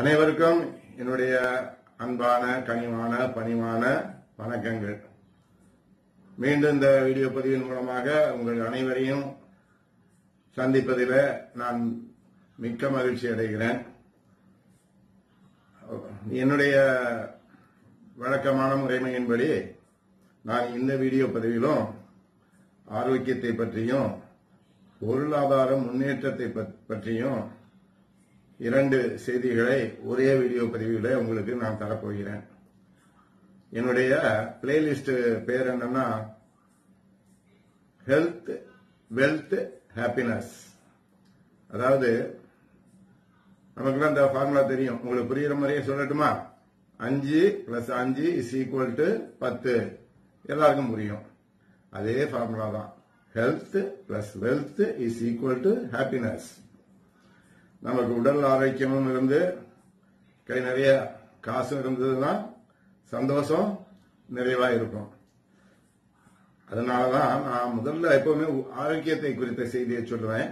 அனைவருக்கும் என்னுடைய அன்பான கனிவான பணிவான வணக்கங்கள் மீண்டும் இந்த வீடியோ பதிவின் மூலமாக உங்கள் அனைவரையும் சந்திப்பதில் நான் மிக்க மகிழ்ச்சி அடைகிறேன் என்னுடைய வழக்கமான முறைமையின்படி நான் இந்த வீடியோ பதிவிலும் ஆரோக்கியத்தை பற்றியும் பொருளாதார முன்னேற்றத்தை பற்- பற்றியும் இரண்டு செய்திகளை ஒரே வீடியோ பதிவில் உங்களுக்கு நான் தரப்போகிறேன் என்னுடைய பிளேலிஸ்ட் பேர் என்னன்னா ஹெல்த் வெல்த் ஹாப்பினஸ் அதாவது நமக்குலாம் இந்த ஃபார்முலா தெரியும் உங்களுக்கு புரியுற மாதிரியே சொல்லட்டுமா அஞ்சு பிளஸ் அஞ்சு இஸ் ஈக்குவல் டு பத்து எல்லாருக்கும் புரியும் அதே ஃபார்முலா தான் health plus wealth is equal to happiness நமக்கு உடல் ஆரோக்கியமும் இருந்து கை நிறைய காசும் இருந்ததுன்னா சந்தோஷம் நிறைவா இருக்கும் அதனாலதான் நான் முதல்ல எப்பவுமே ஆரோக்கியத்தை குறித்த செய்தியை சொல்லுவேன்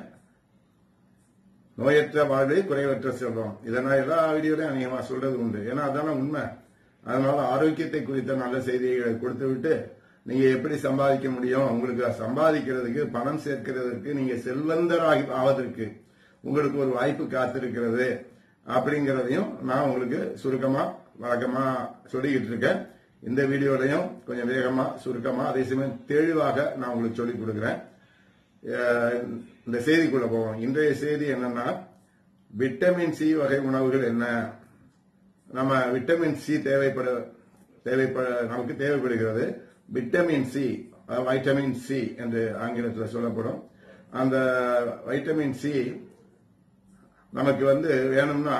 நோயற்ற வாழ்வு குறைவற்ற செல்வம் இதை நான் எல்லா வீடியோலையும் அநேகமா சொல்றது உண்டு ஏன்னா அதான உண்மை அதனால ஆரோக்கியத்தை குறித்த நல்ல செய்திகளை கொடுத்து விட்டு நீங்க எப்படி சம்பாதிக்க முடியும் உங்களுக்கு சம்பாதிக்கிறதுக்கு பணம் சேர்க்கிறதுக்கு நீங்க செல்வந்தராகி ஆவதற்கு உங்களுக்கு ஒரு வாய்ப்பு காத்திருக்கிறது அப்படிங்கறதையும் நான் உங்களுக்கு சுருக்கமா வழக்கமா சொல்லிக்கிட்டு இருக்கேன் இந்த வீடியோலையும் கொஞ்சம் வேகமா சுருக்கமா அதே சமயம் தெளிவாக நான் உங்களுக்கு சொல்லிக் கொடுக்கிறேன் அஹ் இந்த செய்திக்குள்ள போவோம் இன்றைய செய்தி என்னன்னா விட்டமின் சி வகை உணவுகள் என்ன நம்ம விட்டமின் சி தேவைப்பட தேவைப்பட நமக்கு தேவைப்படுகிறது விட்டமின் சி வைட்டமின் சி என்று ஆங்கிலத்தில் சொல்லப்படும் அந்த வைட்டமின் சி நமக்கு வந்து வேணும்னா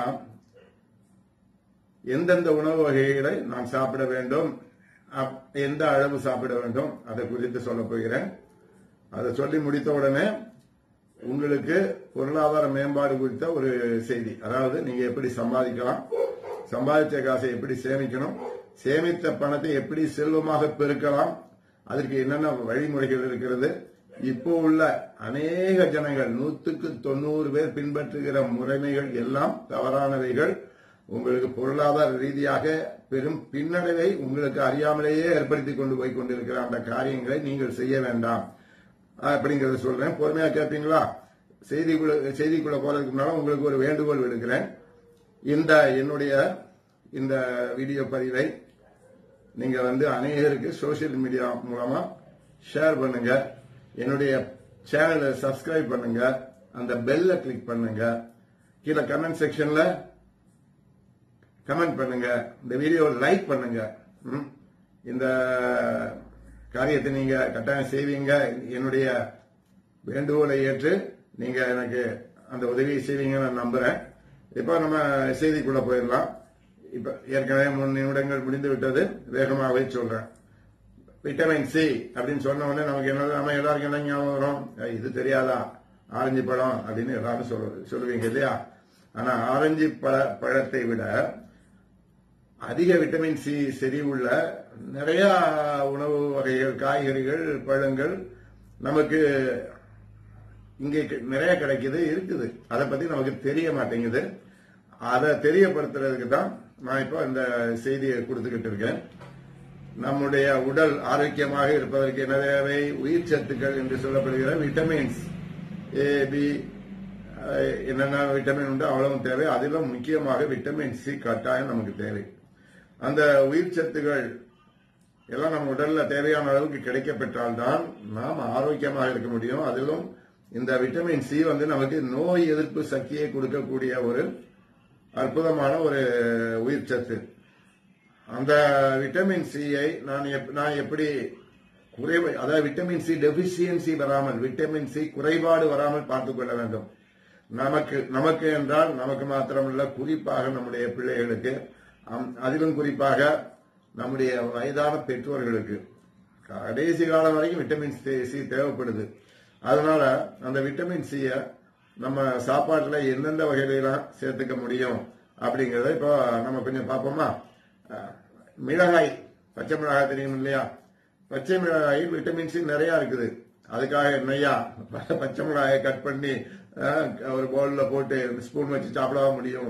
எந்தெந்த உணவு வகைகளை நாம் சாப்பிட வேண்டும் அப்- எந்த அளவு சாப்பிட வேண்டும் அதை குறித்து சொல்ல போகிறேன் அதை சொல்லி முடித்த உடனே உங்களுக்கு பொருளாதார மேம்பாடு குறித்த ஒரு செய்தி அதாவது நீங்க எப்படி சம்பாதிக்கலாம் சம்பாதிச்ச காசை எப்படி சேமிக்கணும் சேமித்த பணத்தை எப்படி செல்வமாக பெருக்கலாம் அதற்கு என்னென்ன வழிமுறைகள் இருக்கிறது இப்போ உள்ள அநேக ஜனங்கள் நூத்துக்கு தொண்ணூறு பேர் பின்பற்றுகிற முறைமைகள் எல்லாம் தவறானவைகள் உங்களுக்கு பொருளாதார ரீதியாக பெரும் பின்னடைவை உங்களுக்கு அறியாமலேயே ஏற்படுத்தி கொண்டு போய் கொண்டிருக்கிற அந்த காரியங்களை நீங்கள் செய்ய வேண்டாம் அப்படிங்கறத சொல்றேன் பொறுமையா கேட்பீங்களா செய்திக்குள்ள செய்திக்குள்ள போறதுக்கு முன்னால உங்களுக்கு ஒரு வேண்டுகோள் விடுக்கிறேன் இந்த என்னுடைய இந்த வீடியோ பதிவை நீங்க வந்து அநேகருக்கு சோசியல் மீடியா மூலமா ஷேர் பண்ணுங்க என்னுடைய சேனலை சப்ஸ்கிரைப் பண்ணுங்க அந்த பெல்ல கிளிக் பண்ணுங்க கீழே கமெண்ட் செக்ஷன்ல கமெண்ட் பண்ணுங்க இந்த வீடியோ லைக் பண்ணுங்க ம்? இந்த காரியத்தை நீங்க கட்டாயம் செய்வீங்க என்னுடைய வேண்டுகோளை ஏற்று நீங்க எனக்கு அந்த உதவியை செய்வீங்கன்னு நான் நம்புறேன் இப்போ நம்ம செய்திக்குள்ள போயிடலாம் இப்ப ஏற்கனவே மூணு நிமிடங்கள் முடிந்து விட்டது வேகமாகவே சொல்றேன் விட்டமின் சி அப்படின்னு சொன்ன உடனே நமக்கு என்ன நம்ம எல்லாருக்கும் என்ன ஞாபகம் வரும் அஹ் இது தெரியாதா ஆரஞ்சு பழம் அப்படின்னு எல்லாரும் சொல்லு சொல்லுவீங்க இல்லையா ஆனா ஆரஞ்சு பழ பழத்தை விட அதிக விட்டமின் சி செறிவுள்ள நிறைய உணவு வகைகள் காய்கறிகள் பழங்கள் நமக்கு இங்கே கி- நிறைய கிடைக்குது இருக்குது அதை பத்தி நமக்கு தெரிய மாட்டேங்குது அதை தெரியப்படுத்துறதுக்கு தான் நான் இப்போ இந்த செய்தியை கொடுத்துக்கிட்டு இருக்கேன் நம்முடைய உடல் ஆரோக்கியமாக இருப்பதற்கு என்ன தேவை உயிர் சத்துக்கள் என்று சொல்லப்படுகிற விட்டமின்ஸ் ஏ பி அஹ், என்னென்ன விட்டமின் உண்டு அவ்வளவும் தேவை அதிலும் முக்கியமாக விட்டமின் சி கட்டாயம் நமக்கு தேவை அந்த உயிர் சத்துக்கள் எல்லாம் நம்ம உடல்ல தேவையான அளவுக்கு கிடைக்கப்பெற்றால்தான் நாம் ஆரோக்கியமாக இருக்க முடியும் அதிலும் இந்த விட்டமின் சி வந்து நமக்கு நோய் எதிர்ப்பு சக்தியை கொடுக்கக்கூடிய ஒரு அற்புதமான ஒரு உயிர் சத்து அந்த விட்டமின் சியை நான் எப்- நான் எப்படி குறைவு அதாவது விட்டமின் சி டெபிசியன்சி வராமல் விட்டமின் சி குறைபாடு வராமல் பார்த்துக் கொள்ள வேண்டும் நமக்கு நமக்கு என்றால் நமக்கு மாத்திரமல்ல குறிப்பாக நம்முடைய பிள்ளைகளுக்கு அம்- அதிலும் குறிப்பாக நம்முடைய வயதான பெற்றோர்களுக்கு கடைசி காலம் வரைக்கும் விட்டமின் சி சி தேவைப்படுது அதனால அந்த விட்டமின் சியை நம்ம சாப்பாட்டுல எந்தெந்த வகையிலாம் சேர்த்துக்க முடியும் அப்படிங்கறத இப்போ நம்ம கொஞ்சம் பார்ப்போமா அஹ், மிளகாய் பச்சை மிளகாய் தெரியும் இல்லையா பச்சை மிளகாயில் விட்டமின் சி நிறைய இருக்குது அதுக்காக என்னையா பச்சை மிளகாயை கட் பண்ணி அஹ், ஒரு பவுல்ல போட்டு ஸ்பூன் வச்சு சாப்பிடவா முடியும்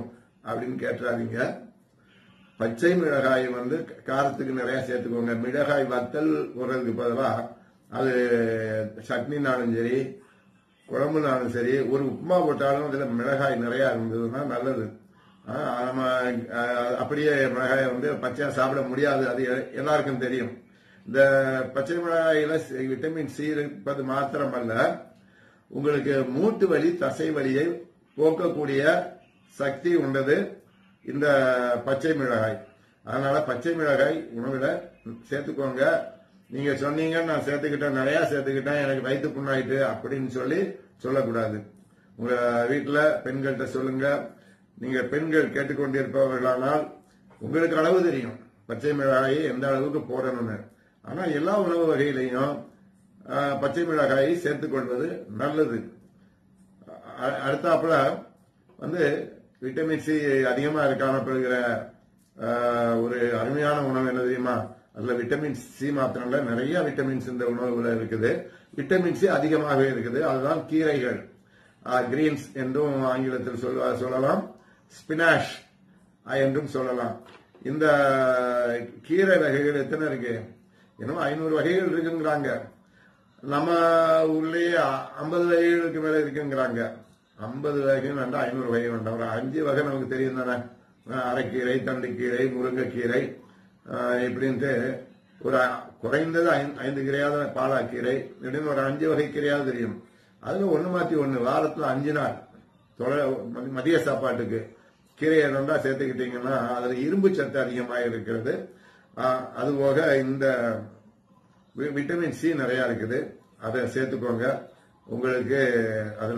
அப்படின்னு கேட்டுறாதீங்க பச்சை மிளகாய் வந்து காரத்துக்கு நிறைய சேர்த்துக்கோங்க மிளகாய் வத்தல் போடுறதுக்கு பதிலா அது சட்னினாலும் சரி குழம்புனாலும் சரி ஒரு உப்புமா போட்டாலும் அதுல மிளகாய் நிறைய இருந்ததுன்னா நல்லது ஆஹ் நம்ம ஆஹ் அப்படியே மிளகாயை வந்து பச்சையா சாப்பிட முடியாது அது எ- எல்லாருக்கும் தெரியும் இந்த பச்சை மிளகாயில சி- விட்டமின் சி இருப்பது மாத்திரமல்ல உங்களுக்கு மூட்டு வலி தசை வலியை போக்கக்கூடிய சக்தி உண்டது இந்த பச்சை மிளகாய் அதனால பச்சை மிளகாய் உணவுல சேர்த்துக்கோங்க நீங்க சொன்னீங்க நான் சேர்த்துக்கிட்டேன் நிறைய சேர்த்துக்கிட்டேன் எனக்கு வயிற்று புண்ணாயிட்டு அப்படின்னு சொல்லி சொல்லக்கூடாது உங்க வீட்டுல பெண்கள்கிட்ட சொல்லுங்க நீங்க பெண்கள் கேட்டுக்கொண்டிருப்பவர்களானால் உங்களுக்கு அளவு தெரியும் பச்சை மிளகாயை எந்த அளவுக்கு போடணும்னு ஆனா எல்லா உணவு வகையிலையும் ஆஹ், பச்சை மிளகாயை சேர்த்துக் கொள்வது நல்லது அ- அடுத்தாப்புல வந்து விட்டமின் சி அதிகமா காணப்படுகிற ஆஹ், ஒரு அருமையான உணவு என்ன தெரியுமா அதுல விட்டமின் சி மாத்திரம் இல்ல நிறைய விட்டமின்ஸ் இந்த உணவுல இருக்குது விட்டமின் சி அதிகமாகவே இருக்குது அதுதான் கீரைகள் கிரீன்ஸ் என்றும் ஆங்கிலத்தில் சொல்ல சொல்லலாம் ஸ்பினாஷ் என்றும் சொல்லலாம் இந்த கீரை வகைகள் எத்தனை இருக்கு இன்னும் ஐநூறு வகைகள் இருக்குங்கிறாங்க நம்ம ஊர்லயே ஐம்பது வகைகளுக்கு மேல இருக்குங்கிறாங்க ஐம்பது வகை வேண்டாம் ஐநூறு வகை வேண்டாம் ஒரு அஞ்சு வகை நமக்கு தெரியும் தானே அஹ் அரைக்கீரை தண்டுக்கீரை முருங்கைக்கீரை அஹ் இப்படின்ட்டு ஒரு அ- குறைந்தது ஐந்து- ஐந்து கீரையாவது பாலாக்கீரை இப்படின்னு ஒரு அஞ்சு வகை கீரையாவது தெரியும் அதுல ஒண்ணு மாத்தி ஒண்ணு வாரத்துல அஞ்சு நாள் தொலை- மதி- மதிய சாப்பாட்டுக்கு கீரையை ரெண்டா சேர்த்துக்கிட்டீங்கன்னா அதுல இரும்பு சத்து அதிகமாக இருக்கிறது அஹ் அது போக இந்த வி- விட்டமின் சி நிறைய இருக்குது அதை சேர்த்துக்கோங்க உங்களுக்கு அதுல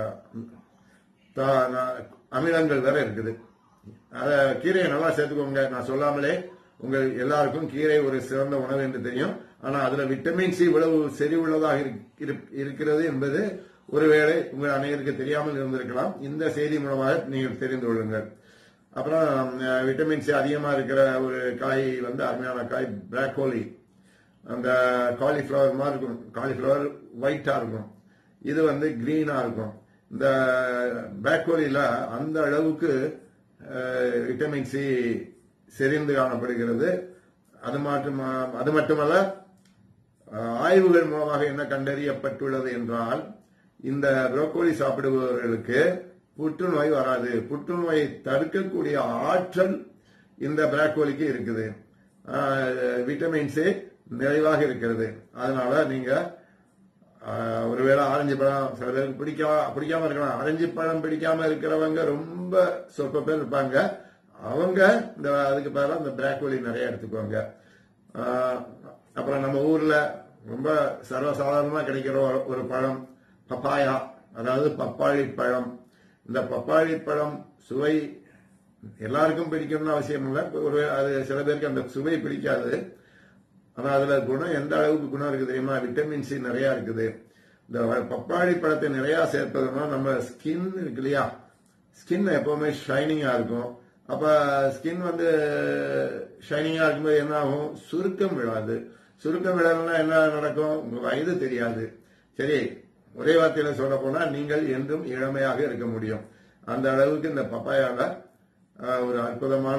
தா- நா- அமிலங்கள் வேற இருக்குது அத கீரையை நல்லா சேர்த்துக்கோங்க நான் சொல்லாமலே உங்கள் எல்லாருக்கும் கீரை ஒரு சிறந்த உணவு என்று தெரியும் ஆனா அதுல விட்டமின் சி இவ்வளவு செறி உள்ளதாக இருக்- இருக்- இருக்கிறது என்பது ஒருவேளை உங்கள் அனைவருக்கு தெரியாமல் இருந்திருக்கலாம் இந்த செய்தி மூலமாக நீங்கள் தெரிந்து கொள்ளுங்கள் அப்புறம் அஹ், விட்டமின் சி அதிகமா இருக்கிற ஒரு காய் வந்து அருமையான காய் பிராக்கோலி அந்த காலிஃபிளவர் மாதிரி இருக்கும் காலிஃபிளவர் ஒயிட்டா இருக்கும் இது வந்து கிரீனா இருக்கும் இந்த பேக்கோலியில அந்த அளவுக்கு அஹ், விட்டமின் சி செறிந்து காணப்படுகிறது அது மட்டும் அது மட்டுமல்ல அஹ், ஆய்வுகள் மூலமாக என்ன கண்டறியப்பட்டுள்ளது என்றால் இந்த புரோக்கோலி சாப்பிடுபவர்களுக்கு புற்றுநோய் வராது புற்றுநோயை தடுக்கக்கூடிய ஆற்றல் இந்த பிராக்கோலிக்கு இருக்குது அஹ், விட்டமின் சி நிறைவாக இருக்கிறது அதனால நீங்க ஆஹ், ஒருவேளை ஆரஞ்சு பழம் சில பேருக்கு பிடிக்காம பிடிக்காம இருக்கலாம் ஆரஞ்சு பழம் பிடிக்காம இருக்கிறவங்க ரொம்ப சொற்ப பேர் இருப்பாங்க அவங்க இந்த அதுக்கு பதிலா இந்த பிராக்கோலி நிறைய எடுத்துக்குவாங்க ஆஹ், அப்புறம் நம்ம ஊர்ல ரொம்ப சர்வசாதாரணமா கிடைக்கிற ஒரு- ஒரு பழம் பப்பாயா அதாவது பப்பாளி பழம் இந்த பப்பாளி பழம் சுவை எல்லாருக்கும் பிடிக்கணும்னு அவசியம் இல்லை ஒரு அது சில பேருக்கு அந்த சுவை பிடிக்காது ஆனா அதுல குணம் எந்த அளவுக்கு குணம் இருக்கு தெரியுமா விட்டமின் சி நிறைய இருக்குது இந்த பப்பாளி பழத்தை நிறைய சேர்ப்பதுனா நம்ம ஸ்கின் இருக்கு இல்லையா ஸ்கின் எப்பவுமே ஷைனிங்கா இருக்கும் அப்ப ஸ்கின் வந்து ஷைனிங்கா இருக்கும்போது என்ன ஆகும் சுருக்கம் விழாது சுருக்கம் விழாதுன்னா என்ன நடக்கும் உங்க வயது தெரியாது சரி ஒரே வார்த்தையில சொல்ல போனா நீங்கள் என்றும் இளமையாக இருக்க முடியும் அந்த அளவுக்கு இந்த பப்பாயால ஆஹ், ஒரு அற்புதமான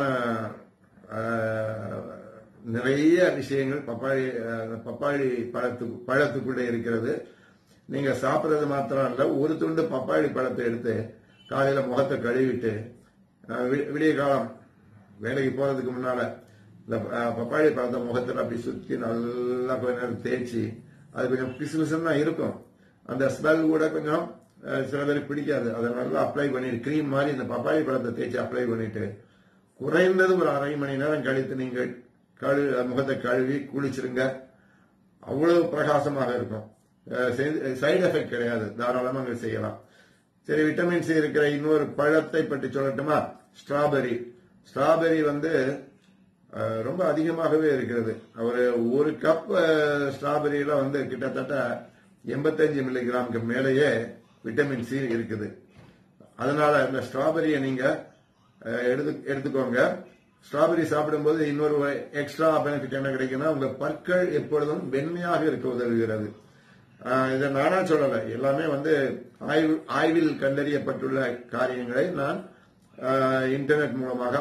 ஆஹ், நிறைய விஷயங்கள் பப்பாளி ஆஹ், பப்பாளி பழத்து பழத்துக்குள்ளே இருக்கிறது நீங்க சாப்பிடுறது மாத்திரம் இல்ல ஒரு துண்டு பப்பாளி பழத்தை எடுத்து காலையில முகத்தை கழுவிட்டு ஆஹ், வி- விடிய காலம் வேலைக்கு போறதுக்கு முன்னால இந்த ஆஹ், பப்பாளி பழத்தை முகத்துல அப்படி சுத்தி நல்லா கொஞ்ச நேரம் தேய்ச்சி அது கொஞ்சம் பிசு பிசுன்னு தான் இருக்கும் அந்த ஸ்மெல் கூட கொஞ்சம் அஹ், சில பேருக்கு பிடிக்காது அதை நல்லா அப்ளை பண்ணிட்டு கிரீம் மாதிரி இந்த பப்பாளி பழத்தை தேய்ச்சி அப்ளை பண்ணிட்டு குறைந்தது ஒரு அரை மணி நேரம் கழித்து நீங்கள் கழு முகத்தை கழுவி குளிச்சிருங்க அவ்வளவு பிரகாசமாக இருக்கும் சைடு எஃபெக்ட் கிடையாது தாராளமா அங்க செய்யலாம் சரி விட்டமின் சி இருக்கிற இன்னொரு பழத்தை பற்றி சொல்லட்டுமா ஸ்ட்ராபெரி ஸ்ட்ராபெரி வந்து அஹ், ரொம்ப அதிகமாகவே இருக்கிறது ஒரு ஒரு கப் ஸ்ட்ராபெரியில வந்து கிட்டத்தட்ட எண்பத்தஞ்சு மில்லிகிராமுக்கு மேலேயே விட்டமின் சி இருக்குது அதனால இந்த ஸ்ட்ராபெரியை நீங்க அஹ், எடுத்து எடுத்துக்கோங்க ஸ்ட்ராபெரி சாப்பிடும்போது இன்னொரு எக்ஸ்ட்ரா பெனிஃபிட் என்ன கிடைக்குன்னா உங்க பற்கள் எப்பொழுதும் வெண்மையாக இருக்க உதவுகிறது அஹ், இதை நானா சொல்லல எல்லாமே வந்து ஆய்வு ஆய்வில் கண்டறியப்பட்டுள்ள காரியங்களை நான் அஹ், இன்டர்நெட் மூலமாக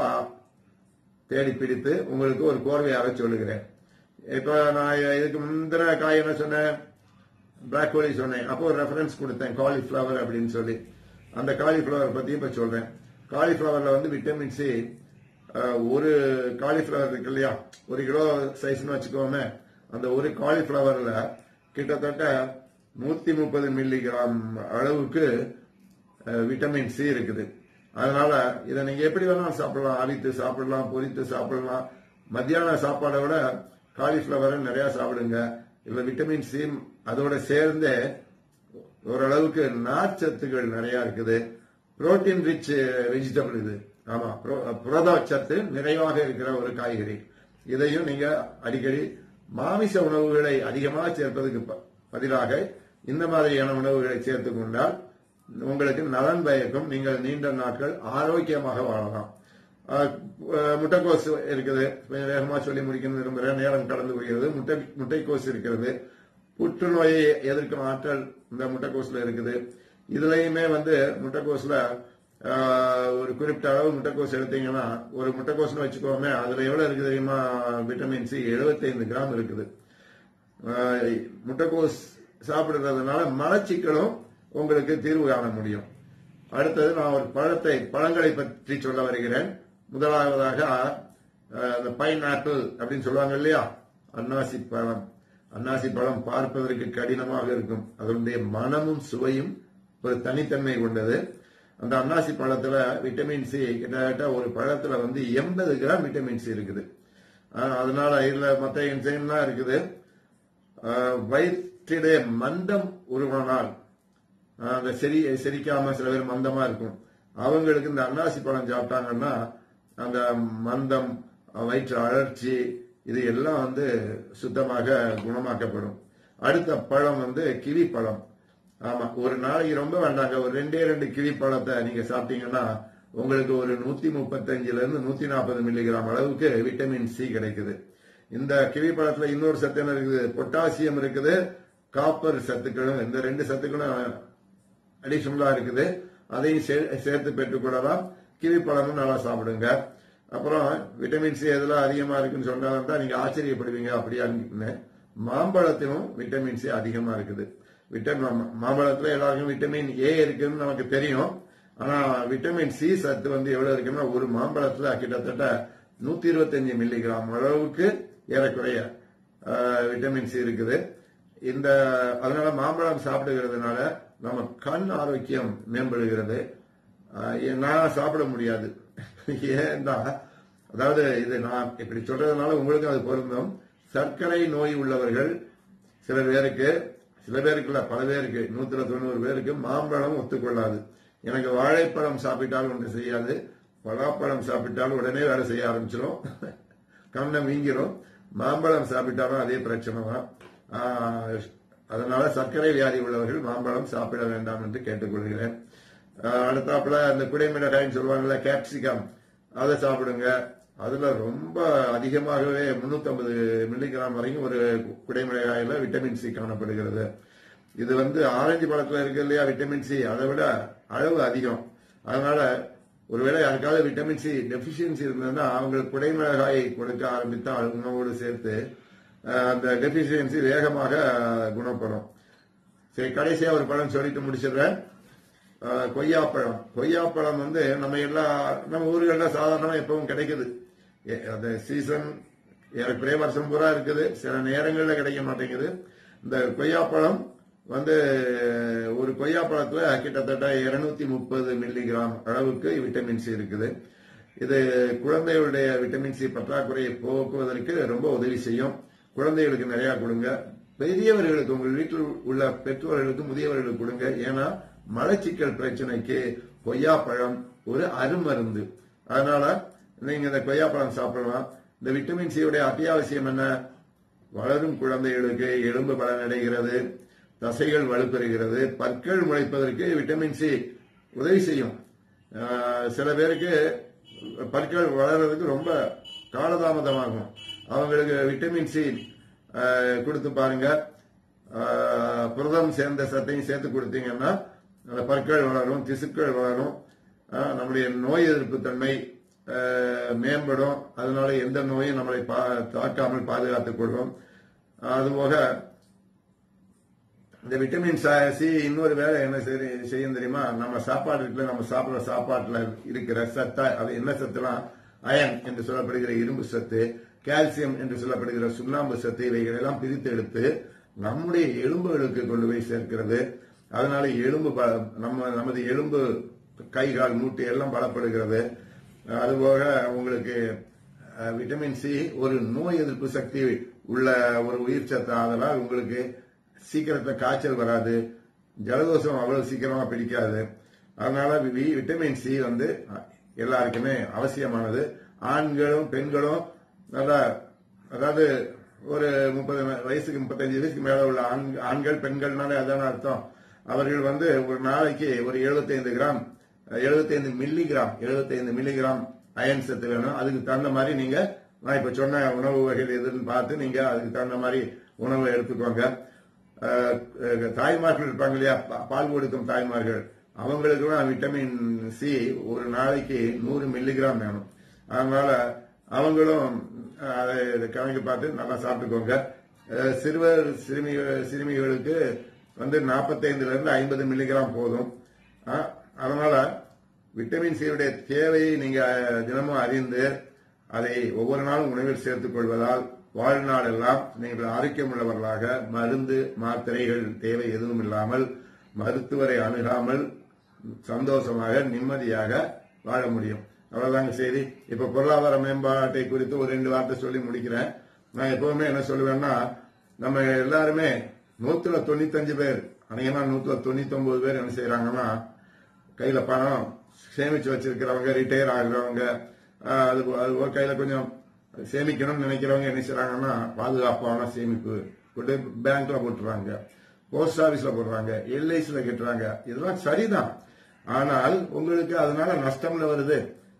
தேடி பிடித்து உங்களுக்கு ஒரு கோர்வையாக சொல்லுகிறேன் இப்ப நான் இதுக்கு முந்தின காய் என்ன சொன்னேன் பிராக்கோலி சொன்னேன் அப்போ ஒரு ரெஃபரன்ஸ் கொடுத்தேன் காலிஃபிளவர் அப்படின்னு சொல்லி அந்த காலிஃபிளவர் பத்தி இப்ப சொல்றேன் காலிஃபிளவர்ல வந்து விட்டமின் சி ஒரு காலிஃபிளவர் இருக்கு இல்லையா ஒரு கிலோ சைஸ்னு வச்சுக்கோமே அந்த ஒரு காலிஃபிளவர்ல கிட்டத்தட்ட நூத்தி முப்பது மில்லிகிராம் அளவுக்கு அஹ், விட்டமின் சி இருக்குது அதனால இதை நீங்க எப்படி வேணாலும் சாப்பிடலாம் அவித்து சாப்பிடலாம் பொரித்து சாப்பிடலாம் மத்தியான சாப்பாடை விட காலிஃபிளவரை நிறைய சாப்பிடுங்க இதுல விட்டமின் சி அதோட சேர்ந்து ஓரளவுக்கு நார்ச்சத்துகள் நிறைய இருக்குது புரோட்டீன் ரிச் வெஜிடபிள் இது ஆமா புரோ- புரத சத்து நிறைவாக இருக்கிற ஒரு காய்கறி இதையும் நீங்க அடிக்கடி மாமிச உணவுகளை அதிகமாக சேர்ப்பதற்கு ப- பதிலாக இந்த மாதிரியான உணவுகளை சேர்த்துக் கொண்டால் உங்களுக்கு நலன் பயக்கும் நீங்கள் நீண்ட நாட்கள் ஆரோக்கியமாக வாழலாம் அஹ், அஹ், முட்டைக்கோஸ் இருக்குது கொஞ்சம் வேகமா சொல்லி முடிக்கணும் விரும்புகிறேன் நேரம் கடந்து போகிறது முட்டை முட்டைக்கோஸ் இருக்கிறது புற்றுநோயை எதிர்க்கும் ஆற்றல் இந்த முட்டைக்கோஸ்ல இருக்குது இதுலயுமே வந்து முட்டைக்கோஸ்ல ஆஹ், ஒரு குறிப்பிட்ட அளவு முட்டைக்கோஸ் எடுத்தீங்கன்னா ஒரு முட்டைக்கோஸ்னு வச்சுக்கோமே அதுல எவ்வளவு இருக்குது தெரியுமா விட்டமின் சி 75 கிராம் இருக்குது ஆஹ், முட்டைக்கோஸ் சாப்பிடுறதுனால மலச்சிக்கலும் உங்களுக்கு தீர்வு காண முடியும் அடுத்தது நான் ஒரு பழத்தை பழங்களை பற்றி சொல்ல வருகிறேன் முதலாவதாக அஹ், இந்த பைன் ஆப்பிள் அப்படின்னு சொல்லுவாங்க இல்லையா அன்னாசி பழம் அன்னாசி பழம் பார்ப்பதற்கு கடினமாக இருக்கும் அதனுடைய மனமும் சுவையும் ஒரு தனித்தன்மை கொண்டது அந்த அன்னாசி பழத்துல விட்டமின் சி கிட்டத்தட்ட ஒரு பழத்துல வந்து எண்பது கிராம் விட்டமின் சி இருக்குது அஹ், அதனால இதுல மற்ற என்சைம்லாம் இருக்குது அஹ், வயிற்றிலே மந்தம் உருவானால் ஆஹ் அந்த செரி செரிக்காம சில பேர் மந்தமா இருக்கும் அவங்களுக்கு இந்த அன்னாசி பழம் சாப்பிட்டாங்கன்னா அந்த மந்தம் அஹ் வயிற்று அழற்சி இது எல்லாம் வந்து சுத்தமாக குணமாக்கப்படும் அடுத்த பழம் வந்து கிவி பழம் ஆமா ஒரு நாளைக்கு ரொம்ப வேண்டாங்க ஒரு ரெண்டே ரெண்டு கிவி பழத்தை நீங்க சாப்பிட்டீங்கன்னா உங்களுக்கு ஒரு நூத்தி முப்பத்தஞ்சுல இருந்து நூத்தி நாற்பது மில்லிகிராம் அளவுக்கு விட்டமின் சி கிடைக்குது இந்த கிவி பழத்துல இன்னொரு சத்து என்ன இருக்குது பொட்டாசியம் இருக்குது காப்பர் சத்துக்களும் இந்த ரெண்டு சத்துக்களும் அடிஷனலா இருக்குது அதையும் சே- சேர்த்து பெற்றுக்கொள்ளலாம் கிவி பழமும் நல்லா சாப்பிடுங்க அப்புறம் விட்டமின் சி எதுல அதிகமா இருக்குன்னு சொன்னா நீங்க ஆச்சரியப்படுவீங்க அப்படியான்னு மாம்பழத்திலும் விட்டமின் சி அதிகமா இருக்குது விட்டமின் மாம்பழத்துல எல்லாருக்கும் விட்டமின் ஏ இருக்குன்னு நமக்கு தெரியும் ஆனா விட்டமின் சி சத்து வந்து எவ்வளவு இருக்குன்னா ஒரு மாம்பழத்துல கிட்டத்தட்ட நூத்தி இருபத்தஞ்சு மில்லிகிராம் அளவுக்கு ஏறக்குறைய ஆஹ், விட்டமின் சி இருக்குது இந்த அதனால மாம்பழம் சாப்பிடுகிறதுனால நம்ம கண் ஆரோக்கியம் மேம்படுகிறது ஆஹ் ஏ- நான் சாப்பிட முடியாது ஏன்னா அதாவது இது நான் இப்படி சொல்றதுனால உங்களுக்கு அது பொருந்தும் சர்க்கரை நோய் உள்ளவர்கள் சில பேருக்கு சில பேருக்கு இல்ல பல பேருக்கு நூத்துல தொண்ணூறு பேருக்கு மாம்பழம் ஒத்துக்கொள்ளாது எனக்கு வாழைப்பழம் சாப்பிட்டால் ஒன்று செய்யாது பலாப்பழம் சாப்பிட்டால் உடனே வேலை செய்ய ஆரம்பிச்சிடும் கண்ணை வீங்கிரும் மாம்பழம் சாப்பிட்டாலும் அதே பிரச்சனை தான் ஆஹ், அதனால சர்க்கரை வியாதி உள்ளவர்கள் மாம்பழம் சாப்பிட வேண்டாம் என்று கேட்டுக்கொள்கிறேன் ஆஹ், அடுத்தாப்புல அந்த குடைமிளகாய்ன்னு சொல்லுவாங்கல்ல கேப்சிகம் அதை சாப்பிடுங்க அதுல ரொம்ப அதிகமாகவே 350 மில்லிகிராம் வரைக்கும் ஒரு குடைமிளகாயில விட்டமின் சி காணப்படுகிறது இது வந்து ஆரஞ்சு பழத்துல இருக்கு இல்லையா விட்டமின் சி அதை விட அளவு அதிகம் அதனால ஒருவேளை யாருக்காவது விட்டமின் சி டெபிஷியன்சி இருந்ததுன்னா அவங்களுக்கு குடைமிளகாயை கொடுக்க ஆரம்பித்தால் உணவோடு சேர்த்து அஹ், அந்த டெபிஷியன்சி வேகமாக குணப்படும் சரி கடைசியா ஒரு பழம் சொல்லிட்டு முடிச்சிடுறேன் அஹ், கொய்யாப்பழம் கொய்யாப்பழம் வந்து நம்ம எல்லா நம்ம ஊர்கள்ல சாதாரணமா எப்பவும் கிடைக்குது ஏ- அந்த சீசன் ஏறக்குறைய வருஷம் பூரா இருக்குது சில நேரங்கள்ல கிடைக்க மாட்டேங்குது இந்த கொய்யாப்பழம் வந்து ஒரு கொய்யாப்பழத்துல கிட்டத்தட்ட 230 முப்பது மில்லிகிராம் அளவுக்கு விட்டமின் சி இருக்குது இது குழந்தைகளுடைய விட்டமின் சி பற்றாக்குறையை போக்குவதற்கு ரொம்ப உதவி செய்யும் குழந்தைகளுக்கு நிறைய கொடுங்க பெரியவர்களுக்கு உங்கள் வீட்டில் உள்ள பெற்றோர்களுக்கு முதியவர்களுக்கு கொடுங்க ஏன்னா மலச்சிக்கல் பிரச்சனைக்கு கொய்யாப்பழம் ஒரு அருமருந்து அதனால நீங்க இந்த கொய்யாப்பழம் சாப்பிடலாம் இந்த விட்டமின் சி உடைய அத்தியாவசியம் என்ன வளரும் குழந்தைகளுக்கு எலும்பு பலனடைகிறது தசைகள் வலுப்பெறுகிறது பற்கள் முளைப்பதற்கு விட்டமின் சி உதவி செய்யும் ஆஹ் சில பேருக்கு பற்கள் வளர்றதுக்கு ரொம்ப காலதாமதமாகும் அவங்களுக்கு விட்டமின் சி ஆஹ் கொடுத்து பாருங்க ஆஹ் புரதம் சேர்ந்த சத்தையும் சேர்த்து கொடுத்தீங்கன்னா அந்த பற்கள் வளரும் திசுக்கள் வளரும் ஆஹ், நம்முடைய நோய் எதிர்ப்பு தன்மை ஆஹ், மேம்படும் அதனால எந்த நோயும் நம்மளை பா- தாக்காமல் பாதுகாத்துக் கொள்ளும் அதுபோக இந்த விட்டமின் ச- சி இன்னொரு வேலை என்ன செய்ய- செய்யும் தெரியுமா நம்ம சாப்பாடு இருக்குல்ல நம்ம சாப்பிடுற சாப்பாட்டுல இருக்கிற சத்தா அது என்ன சத்துலாம் அயன் என்று சொல்லப்படுகிற இரும்பு சத்து கால்சியம் என்று சொல்லப்படுகிற சுண்ணாம்பு சத்து இவைகள் எல்லாம் பிரித்து எடுத்து நம்முடைய எலும்புகளுக்கு கொண்டு போய் சேர்க்கிறது அதனால எலும்பு ப- நம்ம நமது எலும்பு கை கால் மூட்டு எல்லாம் பலப்படுகிறது அதுபோக உங்களுக்கு அஹ், விட்டமின் சி ஒரு நோய் எதிர்ப்பு சக்தி உள்ள ஒரு உயிர் சத்து ஆதலால் உங்களுக்கு சீக்கிரத்துல காய்ச்சல் வராது ஜலதோஷம் அவ்வளவு சீக்கிரமா பிடிக்காது அதனால வி- விட்டமின் சி வந்து எல்லாருக்குமே அவசியமானது ஆண்களும் பெண்களும் நல்லா அதாவது ஒரு முப்பது வயசுக்கு முப்பத்தஞ்சு வயசுக்கு மேல உள்ள ஆண்- ஆண்கள் பெண்கள்னாலே அதான அர்த்தம் அவர்கள் வந்து ஒரு நாளைக்கு ஒரு 75 gram 75 milligram 75 milligram iron சத்து வேணும் அதுக்கு தகுந்த மாதிரி நீங்க நான் இப்ப சொன்ன உணவு வகைகள் எதுன்னு பார்த்து நீங்க அதுக்கு தகுந்த மாதிரி உணவை எடுத்துக்கோங்க அஹ், அஹ், தாய்மார்கள் இருப்பாங்க இல்லையா பா- பால் கொடுக்கும் தாய்மார்கள் அவங்களுக்குலாம் விட்டமின் சி ஒரு நாளைக்கு நூறு மில்லிகிராம் வேணும் அதனால அவங்களும் அஹ், அதை இதை கணக்கு பார்த்து நல்லா சாப்பிட்டுக்கோங்க அஹ், சிறுவர் சிறுமி சிறுமிகளுக்கு வந்து 45 இருந்து ஐம்பது மில்லிகிராம் போதும் அஹ், அதனால விட்டமின் சியுடைய தேவையை நீங்க அஹ், தினமும் அறிந்து அதை ஒவ்வொரு நாளும் உணவில் சேர்த்துக் கொள்வதால் வாழ்நாள் எல்லாம் நீங்கள் ஆரோக்கியமுள்ளவர்களாக மருந்து மாத்திரைகள் தேவை எதுவும் இல்லாமல் மருத்துவரை அணுகாமல் சந்தோஷமாக நிம்மதியாக வாழ முடியும் அவ்வளவுதாங்க செய்தி இப்ப பொருளாதார மேம்பாட்டை குறித்து ஒரு ரெண்டு வார்த்தை சொல்லி முடிக்கிறேன் நான் எப்பவுமே என்ன சொல்லுவேன்னா நம்ம எல்லாருமே நூத்துல தொண்ணூத்தஞ்சு பேர் அநேகமா நூத்துல தொண்ணூத்தி ஒன்பது பேர் என்ன செய்யறாங்கன்னா கையில பணம் சேமிச்சு வச்சிருக்கிறவங்க ரிட்டையர் ஆகுறவங்க ஆஹ், அது அது ஒரு கையில கொஞ்சம் சேமிக்கணும்னு நினைக்கிறவங்க என்ன செய்றாங்கன்னா பாதுகாப்பான சேமிப்பு கொண்டு பேங்க்ல போட்டுறாங்க போஸ்ட் ஆபீஸ்ல போடுறாங்க எல்ஐசில கட்டுறாங்க இதெல்லாம் சரிதான் ஆனால் உங்களுக்கு அதனால நஷ்டம்ல வருது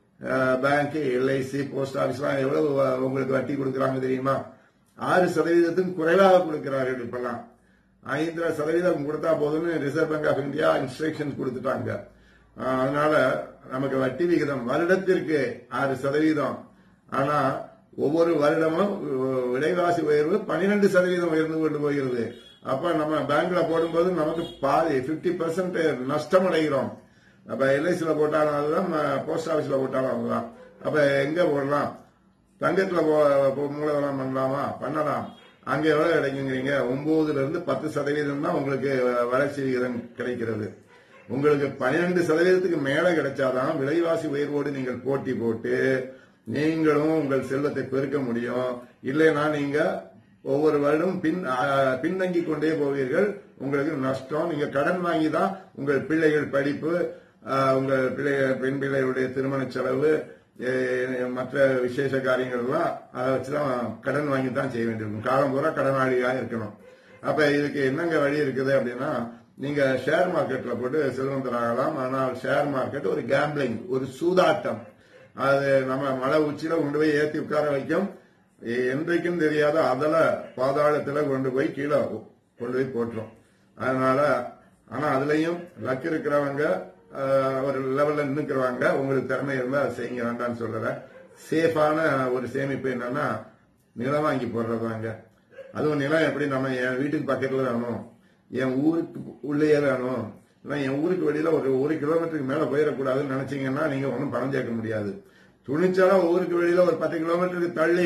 பேங்க் எல்ஐசி போஸ்ட் ஆபீஸ்லாம் எவ்வளவு வ- உங்களுக்கு வட்டி கொடுக்கறாங்க தெரியுமா ஆறு சதவீதத்துக்கும் குறைவாக கொடுக்கிறார்கள் இப்பெல்லாம் ஐந்து சதவீதம் கொடுத்தா போதும்னு Reserve Bank of India instructions கொடுத்துட்டாங்க ஆஹ் அதனால நமக்கு வட்டி விகிதம் வருடத்திற்கு ஆறு சதவீதம் ஆனா ஒவ்வொரு வருடமும் உ- விலைவாசி உயர்வு பன்னிரண்டு சதவீதம் உயர்ந்து கொண்டு போகிறது அப்ப நம்ம பேங்க்ல போடும்போது நமக்கு பாதி 50% பர்சன்ட் நஷ்டம் அடைகிறோம் அப்ப எல்ஐசில போட்டாலும் அதுதான் போஸ்ட் ஆபீஸ்ல போட்டாலும் அதுதான் அப்ப எங்க போடலாம் தங்கத்துல போ- போ- மூலதனம் பண்ணலாமா பண்ணலாம் அங்க எவ்வளவு கிடைக்குங்கிறீங்க ஒன்பதுல இருந்து பத்து சதவீதம் தான் உங்களுக்கு வளர்ச்சி விகிதம் கிடைக்கிறது உங்களுக்கு பன்னிரண்டு சதவீதத்துக்கு மேல கிடைச்சாதான் விலைவாசி உயர்வோடு நீங்கள் போட்டி போட்டு நீங்களும் உங்கள் செல்வத்தை பெருக்க முடியும் இல்லைன்னா நீங்க ஒவ்வொரு வருடம் பின் ஆ, பின்தங்கி கொண்டே போவீர்கள் உங்களுக்கு நஷ்டம் நீங்க கடன் வாங்கி தான் உங்கள் பிள்ளைகள் படிப்பு ஆ, உங்கள் பிள்ளை பெண் பிள்ளைகளுடைய திருமண செலவு ஏ, மற்ற விசேஷ காரியங்கள் எல்லாம் அதை வச்சுதான் கடன் வாங்கி தான் செய்ய வேண்டியிருக்கும் காலம் பூரா கடனாளியாக இருக்கணும் அப்ப இதுக்கு என்னங்க வழி இருக்குது அப்படின்னா நீங்க ஷேர் மார்க்கெட்ல போட்டு செல்வந்தராகலாம் ஆனால் ஷேர் மார்க்கெட் ஒரு கேம்பிளிங் ஒரு சூதாட்டம் அது நம்ம மலை உச்சியில கொண்டு போய் ஏத்தி உட்கார வைக்கும் என்றைக்கும் தெரியாத அதல பாதாளத்துல கொண்டு போய் கீழே கொண்டு போய் போட்டுரும் அதனால ஆனா அதுலயும் லக் இருக்கிறவங்க ஆஹ், ஒரு லெவல்ல நின்னுக்கிறவங்க உங்களுக்கு திறமை இருந்தா அதை செய்யுங்க வேண்டாம்னு சொல்றேன் சேஃபான ஒரு சேமிப்பு என்னன்னா நிலம் வாங்கி போடுறதாங்க அதுவும் நிலம் எப்படி நம்ம என் வீட்டுக்கு பக்கத்துல வேணும் என் ஊருக்கு உள்ளேயே வேணும் இல்ல என் ஊருக்கு வெளியில ஒரு ஒரு கிலோமீட்டருக்கு மேல போயிடக்கூடாதுன்னு நினைச்சீங்கன்னா நீங்க ஒன்றும் பணம் சேர்க்க முடியாது துணிச்சாலா ஊருக்கு வெளியில ஒரு பத்து கிலோமீட்டருக்கு தள்ளி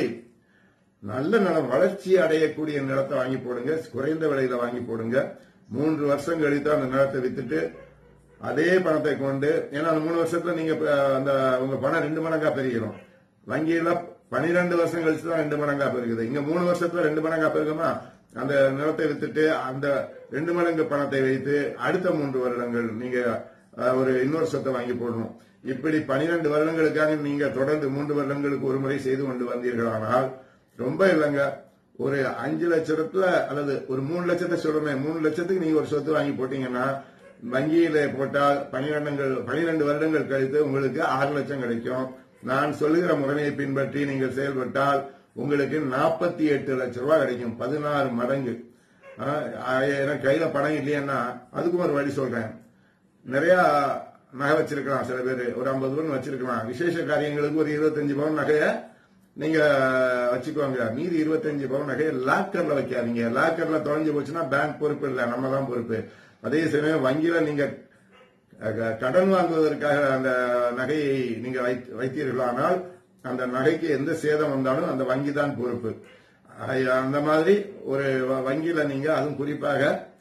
நல்ல நிலம் வளர்ச்சி அடையக்கூடிய நிலத்தை வாங்கி போடுங்க குறைந்த விலையில வாங்கி போடுங்க மூன்று வருஷம் கழித்து அந்த நிலத்தை வித்துட்டு அதே பணத்தை கொண்டு ஏன்னா அந்த மூணு வருஷத்துல நீங்க இப்ப அந்த உங்க பணம் ரெண்டு மடங்கா பெருகிடும் வங்கியில பனிரெண்டு வருஷம் கழிச்சு தான் ரெண்டு மடங்கா பெருகுது இங்க மூணு வருஷத்துல ரெண்டு மடங்கா பெருகுமா அந்த நிலத்தை வித்துட்டு அந்த ரெண்டு மடங்கு பணத்தை வைத்து அடுத்த மூன்று வருடங்கள் நீங்க அஹ், ஒரு இன்னொரு சொத்தை வாங்கி போடணும் இப்படி பனிரெண்டு வருடங்களுக்காக நீங்க தொடர்ந்து மூன்று வருடங்களுக்கு ஒரு முறை செய்து கொண்டு வந்தீர்களானால் ரொம்ப இல்லைங்க ஒரு அஞ்சு லட்சத்துல அல்லது ஒரு மூணு லட்சத்தை சொல்றேன் மூணு லட்சத்துக்கு நீங்க ஒரு சொத்து வாங்கி போட்டீங்கன்னா வங்கியில போட்டால் பனிரெண்டுங்கள் பனிரெண்டு வருடங்கள் கழித்து உங்களுக்கு ஆறு லட்சம் கிடைக்கும் நான் சொல்லுகிற முறையை பின்பற்றி நீங்கள் செயல்பட்டால் உங்களுக்கு நாற்பத்தி எட்டு லட்சம் ரூபாய் கிடைக்கும் பதினாறு மடங்கு ஆஹ், எனக்கு கையில பணம் இல்லையன்னா அதுக்கும் ஒரு வழி சொல்றேன் நிறைய நகை வச்சிருக்கலாம் சில பேர் ஒரு ஐம்பது பவுன் வச்சிருக்கலாம் விசேஷ காரியங்களுக்கு ஒரு இருபத்தஞ்சு பவுன் நகைய நீங்க வச்சுக்கோங்க மீதி இருபத்தஞ்சு பவுன் நகையை லாக்கர்ல வைக்காதீங்க லாக்கர்ல தொலைஞ்சு போச்சுன்னா பேங்க் பொறுப்பு இல்லை நம்ம தான் பொறுப்பு அதே சமயம் வங்கியில நீங்க அஹ், கடன் வாங்குவதற்காக அந்த நகையை நீங்க வைத்- வைத்தீர்களானால் அந்த நகைக்கு எந்த சேதம் வந்தாலும் அந்த வங்கி தான் பொறுப்பு அஹ், அந்த மாதிரி ஒரு வ- வங்கியில நீங்க அதுவும் குறிப்பாக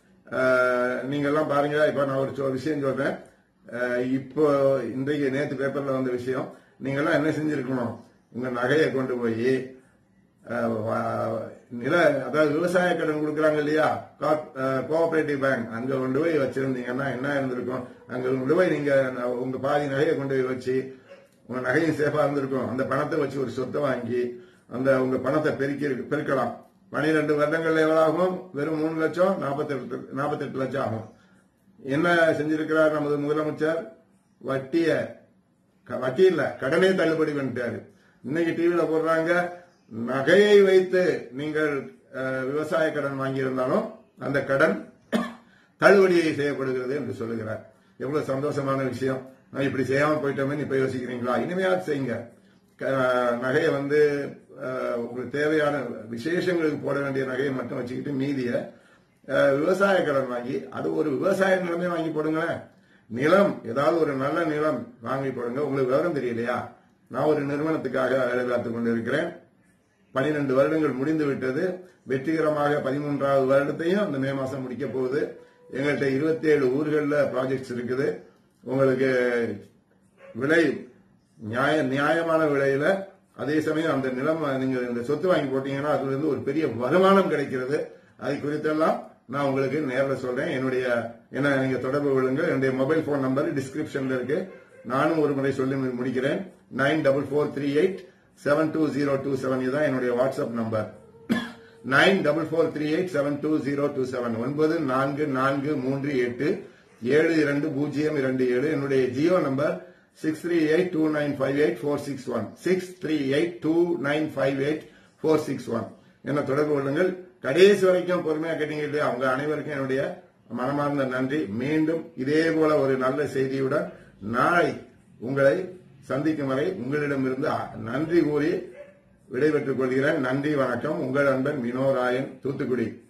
அஹ், நீங்க எல்லாம் பாருங்க இப்ப நான் ஒரு சொ- விஷயம் சொல்றேன் அஹ், இப்போ இன்றைக்கு நேத்து பேப்பர்ல வந்த விஷயம் நீங்க எல்லாம் என்ன செஞ்சிருக்கணும் உங்க நகையை கொண்டு போய் அஹ், வ- நில அதாவது விவசாய கடன் கொடுக்கறாங்க இல்லையா கோஆபரேட்டிவ் பேங்க் அங்க கொண்டு போய் வச்சிருந்தீங்கன்னா என்ன இருந்திருக்கும் அங்க கொண்டு போய் நீங்க ந- உங்க பாதி நகையை கொண்டு போய் வச்சு உங்க நகையும் சேஃபா இருந்திருக்கும் அந்த பணத்தை வச்சு ஒரு சொத்தை வாங்கி அந்த உங்க பணத்தை பெருக்கி பெருக்கலாம் பனிரெண்டு வருடங்கள்ல எவ்வளவு ஆகும் வெறும் மூணு லட்சம் நாற்பத்தெட்டு நாற்பத்தெட்டு லட்சம் ஆகும் என்ன செஞ்சிருக்கிறார் நமது முதலமைச்சர் வட்டிய க- வட்டி இல்ல கடனே தள்ளுபடி பண்ணிட்டாரு இன்னைக்கு டிவியில போடுறாங்க நகையை வைத்து நீங்கள் அஹ், விவசாய கடன் வாங்கியிருந்தாலும் அந்த கடன் தள்ளுபடியை செய்யப்படுகிறது என்று சொல்லுகிறார் எவ்வளவு சந்தோஷமான விஷயம் நான் இப்படி செய்யாம போயிட்டோமே இப்ப யோசிக்கிறீங்களா இனிமையாவது செய்யுங்க க- நகையை வந்து அஹ், உங்களுக்கு தேவையான விசேஷங்களுக்கு போட வேண்டிய நகையை மட்டும் வச்சுக்கிட்டு மீதிய அஹ், விவசாய கடன் வாங்கி அது ஒரு விவசாய நிலமே வாங்கி போடுங்களேன் நிலம் ஏதாவது ஒரு நல்ல நிலம் வாங்கி போடுங்க உங்களுக்கு விவரம் தெரியலையா நான் ஒரு நிறுவனத்துக்காக வேலை பார்த்துக் கொண்டிருக்கிறேன் பனிரெண்டு வருடங்கள் முடிந்து விட்டது வெற்றிகரமாக பதிமூன்றாவது வருடத்தையும் அந்த மே மாசம் முடிக்க போகுது எங்கள்கிட்ட இருபத்தி ஏழு ஊர்களில் ப்ராஜெக்ட்ஸ் இருக்குது உங்களுக்கு விலை நியாய நியாயமான விலையில அதே சமயம் அந்த நிலம் நீங்க இந்த சொத்து வாங்கி போட்டீங்கன்னா அதுல இருந்து ஒரு பெரிய வருமானம் கிடைக்கிறது அது குறித்தெல்லாம் நான் உங்களுக்கு நேரில் சொல்றேன் என்னுடைய என்ன நீங்க தொடர்பு கொள்ளுங்கள் என்னுடைய மொபைல் போன் நம்பர் டிஸ்கிரிப்ஷன்ல இருக்கு நானும் ஒரு முறை சொல்லி முடிக்கிறேன் nine double four three eight seven two zero two seven இதுதான் என்னுடைய WhatsApp number nine double four three eight seven two zero two seven ஒன்பது நான்கு நான்கு மூன்று எட்டு ஏழு இரண்டு பூஜ்ஜியம் இரண்டு ஏழு என்னுடைய Jio number six three eight two nine five eight four six one six three eight two nine five eight four six one என்ன தொடர்பு கொள்ளுங்கள் கடைசி வரைக்கும் பொறுமையா கேட்டீங்க இல்லையா அவங்க அனைவருக்கும் என்னுடைய மனமார்ந்த நன்றி மீண்டும் இதே போல ஒரு நல்ல செய்தியுடன் நாளை உங்களை சந்திக்கும் வரை உங்களிடமிருந்து நன்றி கூறி விடைபெற்றுக் கொள்கிறேன் நன்றி வணக்கம் உங்கள் அன்பன் வினோராயன் தூத்துக்குடி